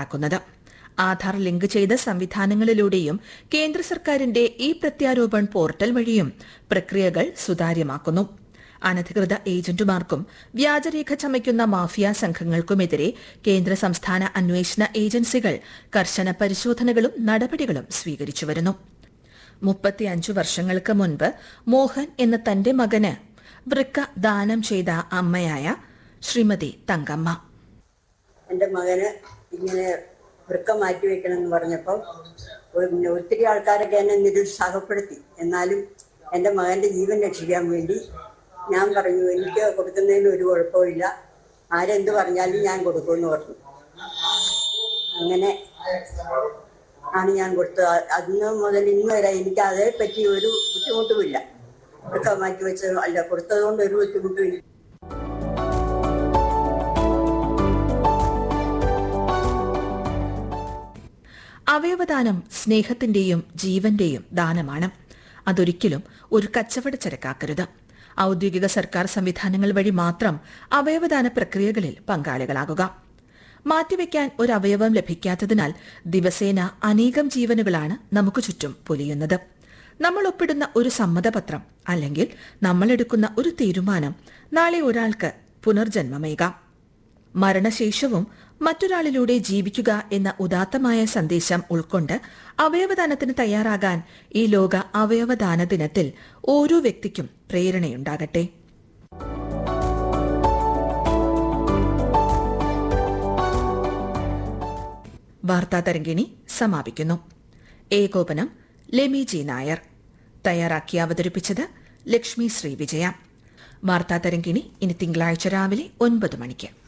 തയ്യാറാക്കുന്നത് ആധാർ ലിങ്ക് ചെയ്ത സംവിധാനങ്ങളിലൂടെയും കേന്ദ്ര സർക്കാരിന്റെ ഇ പ്രത്യാരോപൺ പോർട്ടൽ വഴിയും പ്രക്രിയകൾ സുതാര്യമാക്കുന്നു അനധികൃത ഏജന്റുമാർക്കും വ്യാജരേഖ ചമയ്ക്കുന്ന മാഫിയ സംഘങ്ങൾക്കുമെതിരെ കേന്ദ്ര സംസ്ഥാന അന്വേഷണ ഏജൻസികൾ കർശന പരിശോധനകളും നടപടികളും സ്വീകരിച്ചുവരുന്നു മുപ്പത്തിയഞ്ചു വർഷങ്ങൾക്ക് മുൻപ് മോഹൻ എന്ന തന്റെ മകന് വൃക്ക ദാനം ചെയ്ത അമ്മയായ ശ്രീമതി തങ്കമ്മ എൻ്റെ മകന് ഇങ്ങനെ വൃക്ക മാറ്റി വെക്കണമെന്ന് പറഞ്ഞപ്പോൾ പിന്നെ ഒത്തിരി ആൾക്കാരൊക്കെ എന്നെ നിരുത്സാഹപ്പെടുത്തി എന്നാലും എൻ്റെ മകൻ്റെ ജീവൻ രക്ഷിക്കാൻ വേണ്ടി ഞാൻ പറഞ്ഞു എനിക്ക് കൊടുക്കുന്നതിന് ഒരു കുഴപ്പമില്ല ആരെന്ത് പറഞ്ഞാലും ഞാൻ കൊടുക്കുമെന്ന് പറഞ്ഞു അങ്ങനെ ആണ് ഞാൻ കൊടുത്തത് അ- അന്ന് മുതൽ ഇന്ന് വരെ എനിക്ക് അതേപ്പറ്റി ഒരു ബുദ്ധിമുട്ടുമില്ല വൃക്ക മാറ്റി വെച്ചത് അല്ല കൊടുത്തത് കൊണ്ട് ഒരു ബുദ്ധിമുട്ടുമില്ല അവയവദാനം സ്നേഹത്തിന്റെയും ജീവന്റെയും ദാനമാണ് അതൊരിക്കലും ഒരു കച്ചവട ചരക്കാക്കരുത് ഔദ്യോഗിക സർക്കാർ സംവിധാനങ്ങൾ വഴി മാത്രം അവയവദാന പ്രക്രിയകളിൽ പങ്കാളികളാകുക മാറ്റിവെക്കാൻ ഒരു അവയവം ലഭിക്കാത്തതിനാൽ ദിവസേന അനേകം ജീവനുകളാണ് നമുക്ക് ചുറ്റും പൊലിയുന്നത് നമ്മൾ ഒപ്പിടുന്ന ഒരു സമ്മതപത്രം അല്ലെങ്കിൽ നമ്മൾ എടുക്കുന്ന ഒരു തീരുമാനം നാളെ ഒരാൾക്ക് പുനർജന്മമേകാം മരണശേഷവും മറ്റൊരാളിലൂടെ ജീവിക്കുക എന്ന ഉദാത്തമായ സന്ദേശം ഉൾക്കൊണ്ട് അവയവദാനത്തിന് തയ്യാറാകാൻ ഈ ലോക അവയവദാന ദിനത്തിൽ ഓരോ വ്യക്തിക്കും പ്രേരണയുണ്ടാകട്ടെ വാർത്താ തരംഗിണി സമാപിക്കുന്നു ഏകോപനം ലെമി ജി നായർ തയ്യാറാക്കി അവതരിപ്പിച്ചത് ലക്ഷ്മി ശ്രീ വിജയ വാർത്താ തരംഗിണി ഇനി തിങ്കളാഴ്ച രാവിലെ ഒൻപത് മണിക്ക്